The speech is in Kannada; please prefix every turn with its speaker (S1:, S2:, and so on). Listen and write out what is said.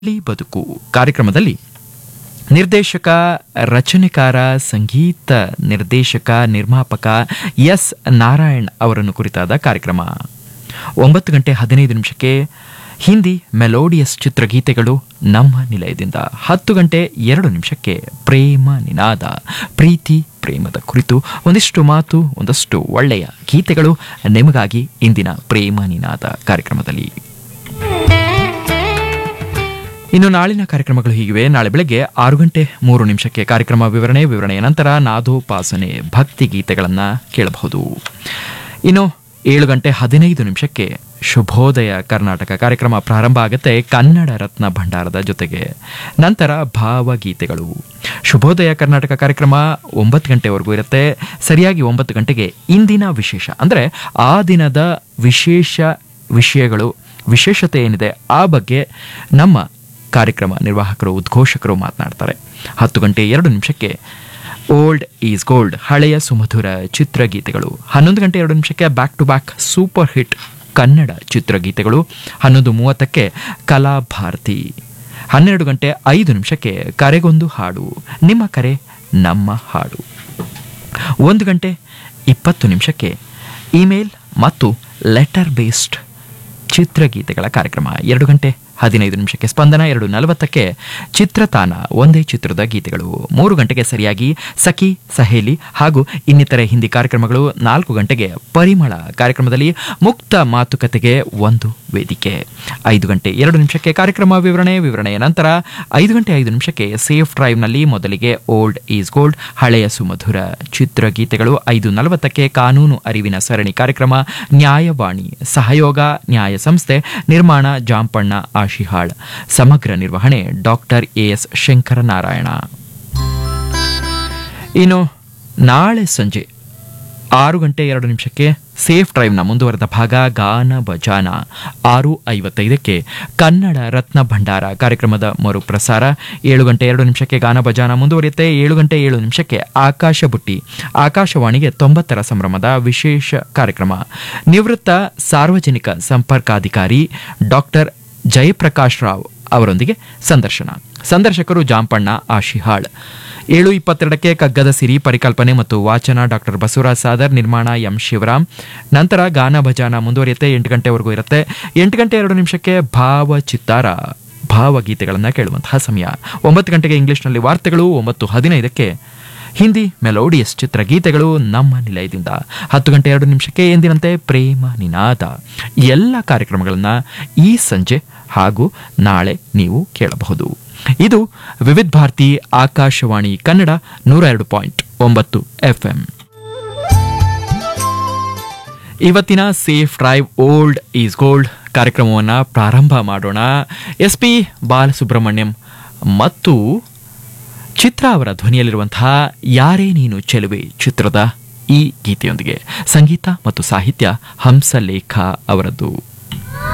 S1: ಹಳ್ಳಿ ಬದುಕು ಕಾರ್ಯಕ್ರಮದಲ್ಲಿ ನಿರ್ದೇಶಕ ರಚನೆಕಾರ ಸಂಗೀತ ನಿರ್ದೇಶಕ ನಿರ್ಮಾಪಕ ಎಸ್ ನಾರಾಯಣ್ ಅವರನ್ನು ಕುರಿತಾದ ಕಾರ್ಯಕ್ರಮ ಒಂಬತ್ತು ಗಂಟೆ ಹದಿನೈದು ನಿಮಿಷಕ್ಕೆ ಹಿಂದಿ ಮೆಲೋಡಿಯಸ್ ಚಿತ್ರಗೀತೆಗಳು ನಮ್ಮ ನಿಲಯದಿಂದ ಹತ್ತು ಗಂಟೆ ಎರಡು ನಿಮಿಷಕ್ಕೆ ಪ್ರೇಮ ನಿನಾದ ಪ್ರೀತಿ ಪ್ರೇಮದ ಕುರಿತು ಒಂದಿಷ್ಟು ಮಾತು ಒಂದಷ್ಟು ಒಳ್ಳೆಯ ಗೀತೆಗಳು ನಿಮಗಾಗಿ ಇಂದಿನ ಪ್ರೇಮ ನಿನಾದ ಕಾರ್ಯಕ್ರಮದಲ್ಲಿ ಇನ್ನು ನಾಳಿನ ಕಾರ್ಯಕ್ರಮಗಳು ಹೀಗಿವೆ ನಾಳೆ ಬೆಳಗ್ಗೆ ಆರು ಗಂಟೆ ಮೂರು ನಿಮಿಷಕ್ಕೆ ಕಾರ್ಯಕ್ರಮ ವಿವರಣೆ ವಿವರಣೆಯ ನಂತರ ನಾದೋಪಾಸನೆ ಭಕ್ತಿ ಗೀತೆಗಳನ್ನು ಕೇಳಬಹುದು ಇನ್ನು ಏಳು ಗಂಟೆ ಹದಿನೈದು ನಿಮಿಷಕ್ಕೆ ಶುಭೋದಯ ಕರ್ನಾಟಕ ಕಾರ್ಯಕ್ರಮ ಪ್ರಾರಂಭ ಆಗುತ್ತೆ ಕನ್ನಡ ರತ್ನ ಭಂಡಾರದ ಜೊತೆಗೆ ನಂತರ ಭಾವಗೀತೆಗಳು ಶುಭೋದಯ ಕರ್ನಾಟಕ ಕಾರ್ಯಕ್ರಮ ಒಂಬತ್ತು ಗಂಟೆವರೆಗೂ ಇರುತ್ತೆ ಸರಿಯಾಗಿ ಒಂಬತ್ತು ಗಂಟೆಗೆ ಇಂದಿನ ವಿಶೇಷ ಅಂದರೆ ಆ ದಿನದ ವಿಶೇಷ ವಿಷಯಗಳು ವಿಶೇಷತೆ ಏನಿದೆ ಆ ಬಗ್ಗೆ ನಮ್ಮ ಕಾರ್ಯಕ್ರಮ ನಿರ್ವಾಹಕರು ಉದ್ಘೋಷಕರು ಮಾತನಾಡ್ತಾರೆ ಹತ್ತು ಗಂಟೆ ಎರಡು ನಿಮಿಷಕ್ಕೆ ಓಲ್ಡ್ ಈಸ್ ಗೋಲ್ಡ್ ಹಳೆಯ ಸುಮಧುರ ಚಿತ್ರಗೀತೆಗಳು ಹನ್ನೊಂದು ಗಂಟೆ ಎರಡು ನಿಮಿಷಕ್ಕೆ back to back super hit Kannada ಚಿತ್ರಗೀತೆಗಳು ಹನ್ನೊಂದು ಮೂವತ್ತಕ್ಕೆ ಕಲಾಭಾರತಿ ಹನ್ನೆರಡು ಗಂಟೆ ಐದು ನಿಮಿಷಕ್ಕೆ ಕರೆಗೊಂದು ಹಾಡು ನಿಮ್ಮ ಕರೆ ನಮ್ಮ ಹಾಡು ಒಂದು ಗಂಟೆ ಇಪ್ಪತ್ತು ನಿಮಿಷಕ್ಕೆ ಇಮೇಲ್ ಮತ್ತು ಲೆಟರ್ ಬೇಸ್ಡ್ ಚಿತ್ರಗೀತೆಗಳ ಕಾರ್ಯಕ್ರಮ ಎರಡು ಗಂಟೆ ಹದಿನೈದು ನಿಮಿಷಕ್ಕೆ ಸ್ಪಂದನ ಎರಡು ನಲವತ್ತಕ್ಕೆ ಚಿತ್ರತಾನ ಒಂದೇ ಚಿತ್ರದ ಗೀತೆಗಳು ಮೂರು ಗಂಟೆಗೆ ಸರಿಯಾಗಿ ಸಖಿ ಸಹೇಲಿ ಹಾಗೂ ಇನ್ನಿತರೆ ಹಿಂದಿ ಕಾರ್ಯಕ್ರಮಗಳು ನಾಲ್ಕು ಗಂಟೆಗೆ ಪರಿಮಳ ಕಾರ್ಯಕ್ರಮದಲ್ಲಿ ಮುಕ್ತ ಮಾತುಕತೆಗೆ ಒಂದು ವೇದಿಕೆ ಐದು ಗಂಟೆ ಎರಡು ನಿಮಿಷಕ್ಕೆ ಕಾರ್ಯಕ್ರಮ ವಿವರಣೆ ವಿವರಣೆಯ ನಂತರ ಐದು ಗಂಟೆ ಐದು ನಿಮಿಷಕ್ಕೆ ಸೇಫ್ ಡ್ರೈವ್ನಲ್ಲಿ ಮೊದಲಿಗೆ ಓಲ್ಡ್ ಈಸ್ ಗೋಲ್ಡ್ ಹಳೆಯ ಸುಮಧುರ ಚಿತ್ರಗೀತೆಗಳು ಐದು ನಲವತ್ತಕ್ಕೆ ಕಾನೂನು ಅರಿವಿನ ಸರಣಿ ಕಾರ್ಯಕ್ರಮ ನ್ಯಾಯವಾಣಿ ಸಹಯೋಗ ನ್ಯಾಯ ಸಂಸ್ಥೆ ನಿರ್ಮಾಣ ಜಾಂಪಣ್ಣ ಆಶಿಹಾಳ್ ಸಮಗ್ರ ನಿರ್ವಹಣೆ ಡಾಕ್ಟರ್ ಎಎಸ್ ಶಂಕರನಾರಾಯಣ ಇನ್ನು ನಾಳೆ ಸಂಜೆ ಆರು ಗಂಟೆ ಎರಡು ನಿಮಿಷಕ್ಕೆ ಸೇಫ್ ಡ್ರೈವ್ನ ಮುಂದುವರೆದ ಭಾಗ ಗಾನ ಬಜಾನ ಆರು ಐವತ್ತೈದಕ್ಕೆ ಕನ್ನಡ ರತ್ನ ಭಂಡಾರ ಕಾರ್ಯಕ್ರಮದ ಮರುಪ್ರಸಾರ ಏಳು ಗಂಟೆ ಎರಡು ನಿಮಿಷಕ್ಕೆ ಗಾನ ಬಜಾನ ಮುಂದುವರಿಯುತ್ತೆ ಏಳು ಗಂಟೆ ಏಳು ನಿಮಿಷಕ್ಕೆ ಆಕಾಶ ಬುಟ್ಟಿ ಆಕಾಶವಾಣಿಗೆ ತೊಂಬತ್ತರ ಸಂಭ್ರಮದ ವಿಶೇಷ ಕಾರ್ಯಕ್ರಮ ನಿವೃತ್ತ ಸಾರ್ವಜನಿಕ ಸಂಪರ್ಕಾಧಿಕಾರಿ ಡಾಕ್ಟರ್ ಜಯಪ್ರಕಾಶ್ ರಾವ್ ಅವರೊಂದಿಗೆ ಸಂದರ್ಶನ ಸಂದರ್ಶಕರು ಜಾಂಪಣ್ಣ ಆಶಿಹಾಳ್ ಏಳು ಇಪ್ಪತ್ತೆರಡಕ್ಕೆ ಕಗ್ಗದ ಸಿರಿ ಪರಿಕಲ್ಪನೆ ಮತ್ತು ವಾಚನ ಡಾಕ್ಟರ್ ಬಸವರಾಜ್ ಸಾದರ್ ನಿರ್ಮಾಣ ಎಂ ಶಿವರಾಮ್ ನಂತರ ಗಾನ ಭಜಾನ ಮುಂದುವರಿಯುತ್ತೆ ಎಂಟು ಗಂಟೆವರೆಗೂ ಇರುತ್ತೆ ಎಂಟು ಗಂಟೆ ಎರಡು ನಿಮಿಷಕ್ಕೆ ಭಾವಚಿತ್ತಾರ ಭಾವಗೀತೆಗಳನ್ನು ಕೇಳುವಂತಹ ಸಮಯ ಒಂಬತ್ತು ಗಂಟೆಗೆ ಇಂಗ್ಲಿಷ್ನಲ್ಲಿ ವಾರ್ತೆಗಳು ಒಂಬತ್ತು ಹದಿನೈದಕ್ಕೆ ಹಿಂದಿ ಮೆಲೋಡಿಯಸ್ ಚಿತ್ರಗೀತೆಗಳು ನಮ್ಮ ನಿಲಯದಿಂದ ಹತ್ತು ಗಂಟೆ ಎರಡು ನಿಮಿಷಕ್ಕೆ ಎಂದಿನಂತೆ ಪ್ರೇಮ ನಿನಾದ ಎಲ್ಲ ಕಾರ್ಯಕ್ರಮಗಳನ್ನು ಈ ಸಂಜೆ ಹಾಗೂ ನಾಳೆ ನೀವು ಕೇಳಬಹುದು ಇದು ವಿವಿಧ ಭಾರತಿ ಆಕಾಶವಾಣಿ ಕನ್ನಡ ನೂರ ಎರಡು ಪಾಯಿಂಟ್ ಒಂಬತ್ತು ಎಫ್ಎಂ ಇವತ್ತಿನ safe drive old is gold ಕಾರ್ಯಕ್ರಮವನ್ನು ಪ್ರಾರಂಭ ಮಾಡೋಣ ಎಸ್ ಪಿ ಬಾಲಸುಬ್ರಹ್ಮಣ್ಯಂ ಮತ್ತು ಚಿತ್ರ ಅವರ ಧ್ವನಿಯಲ್ಲಿರುವಂತಹ ಯಾರೇ ನೀನು ಚೆಲುವೆ ಚಿತ್ರದ ಈ ಗೀತೆಯೊಂದಿಗೆ ಸಂಗೀತ ಮತ್ತು ಸಾಹಿತ್ಯ ಹಂಸಲೇಖ ಅವರದ್ದು